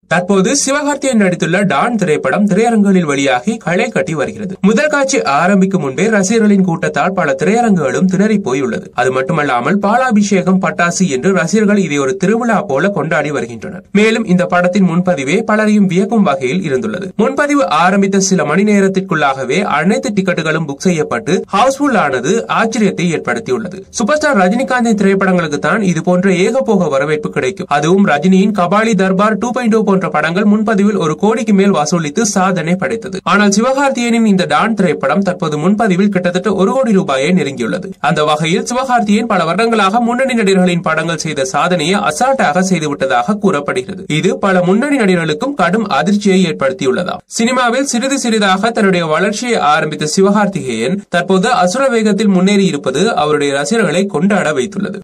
தற்போது சிவகார்த்தியன் நடித்துள்ள டான் திரைப்படம் திரையரங்குகளில் வெளியாகி களை கட்டி வருகிறது முதல் காட்சி ஆரம்பிக்கும் முன்பே ரசிகர்களின் கூட்டத்தால் பல திரையரங்குகளும் திணறி போயுள்ளது அது மட்டுமல்லாமல் பாலாபிஷேகம் பட்டாசு என்று ரசிகர்கள் இதை ஒரு திருவிழா போல கொண்டாடி வருகின்றனர் மேலும் இந்த படத்தின் முன்பதிவே பலரையும் வியக்கும் வகையில் இருந்துள்ளது முன்பதிவு ஆரம்பித்த சில மணி நேரத்திற்குள்ளாகவே அனைத்து டிக்கெட்டுகளும் புக் செய்யப்பட்டு ஹவுஸ்ஃபுல் ஆனது ஆச்சரியத்தை ஏற்படுத்தியுள்ளது சூப்பர் ஸ்டார் ரஜினிகாந்தின் திரைப்படங்களுக்கு தான் இது போன்ற ஏகபோக வரவேற்பு கிடைக்கும் அதுவும் ரஜினியின் கபாலி தர்பார் டூ பாயிண்ட் போன்ற படங்கள் முன்பதிவில் ஒரு கோடிக்கு மேல் வசூலித்து சாதனை படைத்தது ஆனால் சிவகார்த்தியனின் இந்த டான் திரைப்படம் தற்போது முன்பதிவில் கிட்டத்தட்ட ஒரு கோடி ரூபாயை நெருங்கியுள்ளது அந்த வகையில் சிவகார்த்தியன் பல வருடங்களாக முன்னணி நடிகர்களின் படங்கள் செய்த சாதனையை அசால்ட்டாக செய்துவிட்டதாக கூறப்படுகிறது இது பல முன்னணி நடிகர்களுக்கும் கடும் அதிர்ச்சியை ஏற்படுத்தியுள்ளதா சினிமாவில் சிறிது சிறிதாக தன்னுடைய வளர்ச்சியை ஆரம்பித்த சிவகார்த்திகேயன் தற்போது அசுர வேகத்தில் முன்னேறி இருப்பது அவருடைய ரசிகர்களை கொண்டாட வைத்துள்ளது